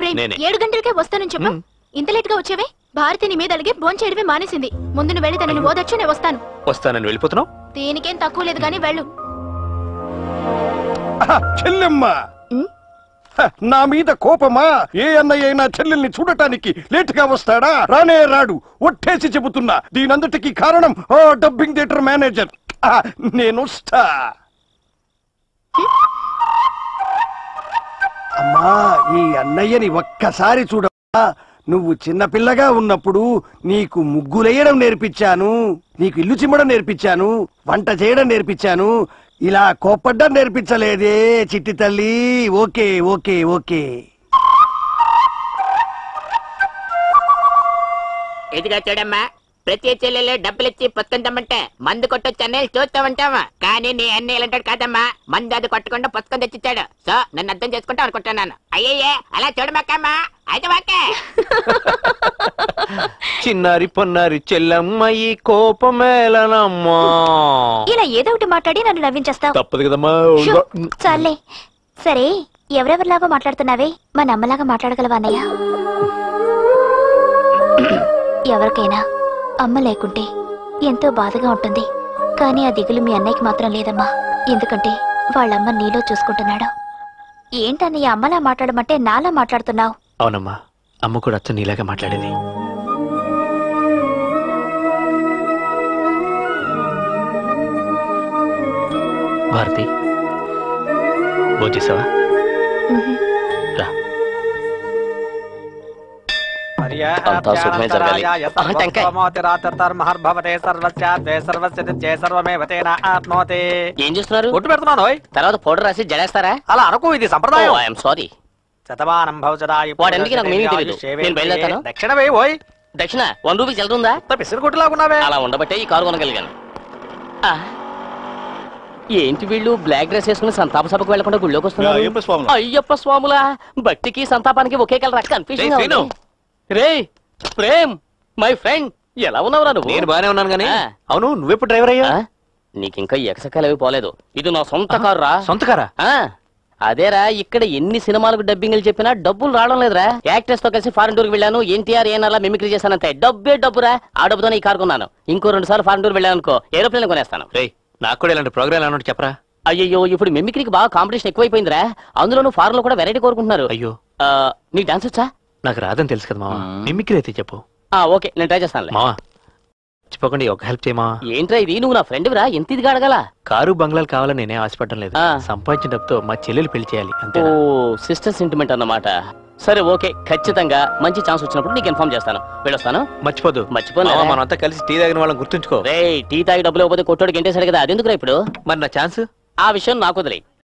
ప్రేమ్ నేనే. ఏడు గంటలకే వస్తానని చెప్పు మ్. ఇంత లేట్ గా వచ్చావే భారతి నీ మీద అలిగి భోంచేయడమే మానేసింది ముందు నువ్వు వెళ్ళి తనని ఓదొచ్చు నేను వస్తాను వస్తానని వెళ్ళిపోతున్నావు దీనికేం తక్కువ లేదు కానీ వెళ్ళు ఆహా, చెల్లెమ్మ ఉమ్. హ, నా మీద కోపమా ఏ అన్నయ్య అయినా చెల్లెల్ని చూడటానికి లేట్ గా వస్తాడా రానే రాడు ఒట్టేసి చెబుతున్నా దీనంతటికి కారణం ఆ డబ్బింగ్ థియేటర్ మేనేజర్ ఆ, నేను వస్తా అమ్మా ఈ అన్నయ్యని ఒక్కసారి చూడమ్మా నువ్వు చిన్నపిల్లగా ఉన్నప్పుడు నీకు ముగ్గులేయడం నేర్పించాను నీకు ఇల్లు చిమ్మడం నేర్పించాను వంట చేయడం నేర్పించాను ఇలా కోప్పడ్డం నేర్పించలేదే చిట్టి తల్లి ఓకే ఓకే ఓకే ఇదిగా చూడమ్మా ప్రతి చెల్లెలు డబ్బులిచ్చి పుస్తకం తెమ్మంటే మందు కొట్టొచ్చు అన్నయ్య చూస్తూ ఉంటామా కానీ నీ అన్నయ్య అంటాడు కాదమ్మా మందు అది కొట్టకుండా పుస్తకం తెచ్చిచ్చాడు సో నన్ను అర్థం చేసుకుంటాం అనుకుంటున్నాను అయ్యయ్యే అలా చూడమాకమ్మా అయితే వాకే చిన్నారి పొన్నారి చెల్లమ్మ ఈ కోపమేలనమ్మా ఇలా ఏదో ఒకటి మాట్లాడి నన్ను నవ్వించేస్తావు తప్పదు కదమ్మా షూ, చాలే సరే ఎవరెవరిలాగా మాట్లాడుతున్నావే మా నమ్మలాగా మాట్లాడగలవా అన్నయ్య ఎవరికైనా అమ్మ లేకుంటే ఎంతో బాధగా ఉంటుంది కానీ ఆ దిగులు మీ అన్నయ్యకి మాత్రం లేదమ్మా ఎందుకంటే వాళ్ళమ్మ నీలో చూసుకుంటున్నాడు ఏంటన్నయ్య అమ్మలా మాట్లాడమంటే నాలా మాట్లాడుతున్నావు అవునమ్మా అమ్మ కూడా అచ్చ నీలాగా మాట్లాడేది భారతి భోజేసావా రా అంతా శుభమే జరగాలి. ఆ, టెంకాయ్. మహర్భవతే సర్వస్యాద్వే సర్వస్య జయ సర్వమేవ తేన ఆప్నోతి ఏం చేస్తున్నారు ఒట్టు పెడుతున్నాను ఓయ్. తర్వాత పౌడర్ రాసి జడేస్తారా అలా అనుకో ఇది సంప్రదాయం ఐఎమ్ సారీ శతమానం భవజరాయు వాడెందుకు నాకు meaning తెలీదు. నేను బయలుదేరుతాను. దక్షిణ వేయి పోయి దక్షిణ వన్ రూపీస్ వెళ్తుందా పిసిరి కొట్టులాగున్నావే అలా ఉండబట్టే ఈ కారు కొనగలిగాను ఆ, ఏంటి వీళ్ళు బ్లాక్ డ్రెస్ వేసుకుని సంతాప సభకు వెళ్లకుండా గుళ్ళోకి వస్తున్నారు అయ్యప్ప స్వాములు. అయ్యప్ప స్వాములా భక్తికి సంతాపానికి ఒకే కలర్ కన్ఫ్యూజన్ రేయ్, శ్రీను. రే ప్రేమ్ మై ఫ్రెండ్ ఎలా ఉన్నావురా నువ్వు నేను బానే ఉన్నాను గానీ ఆ. అవును నువ్వెప్పుడు డ్రైవర్ అయ్యా ఆ? నీకింకా ఎగసకాలేవి పోలేదు ఇది నా సొంత కారు రా సొంత కారా ఆ, అదేరా ఇక్కడ ఎన్ని సినిమాలకు డబ్బింగ్లు చెప్పినా డబ్బులు రావడం లేదురా యాక్టర్స్ తో కలిసి ఫారెన్ టూర్ వెళ్ళాను ఎన్టీఆర్ ఏనలా మిమిక్రీ చేశానంతే డబ్బే డబ్బురా ఆ డబ్బుతో ఈ కారు కొన్నాను ఇంకో రెండు సార్లు ఫారెన్ టూర్ వెళ్ళాను అనుకో ఏరోప్లేన్ కొనేస్తాను రేయ్ నాకు కూడా ఇలాంటి ప్రోగ్రామ్ ఏమన్నా చెప్పరా అయ్యో ఇప్పుడు మిమిక్రీకి బాగా కాంపిటీషన్ ఎక్కువైపోయిందిరా అందులోనూ ఫారెన్ లో కూడా వెరైటీ కోరుకుంటున్నారు అయ్యో ఆ, నీకు డాన్స్ వచ్చా నాకు రాదని తెలుసు కదా మావా మ్మ్. మిమిక్రీ అయితే చెప్పు ఆ, ఓకే నేను ట్రై చేస్తానులే మావా చెప్పకండి ఒక హెల్ప్ చేయమా ఏంట్రా ఇది నువ్వు నా ఫ్రెండ్ రా ఎంత ఇదిగా అడగల కారు బంగ్లాలు కావాలని నేనే ఆశపడడం లేదు ఆ. సంపాదించిన డబ్బుతో మా చెల్లెలు పెళ్లి చేయాలి అంతే ఓ సిస్టర్ సెంటిమెంట్ అన్నమాట సరే ఓకే ఖచ్చితంగా మంచి ఛాన్స్ వచ్చినప్పుడు నీకు ఇన్ఫార్మ్ చేస్తాను వెళ్ళొస్తాను మర్చిపోదు మర్చిపోలే. మావా, మనమంతా కలిసి టీ తాగిన వాళ్ళని గుర్తుంచుకో రే టీ తాగి డబ్బులు ఇవ్వకపోతే కొట్టోడికి ఎంటేశాడు కదా అదెందుకురా ఇప్పుడు మరి నా ఛాన్స్ ఆ విషయం నాకు వదిలే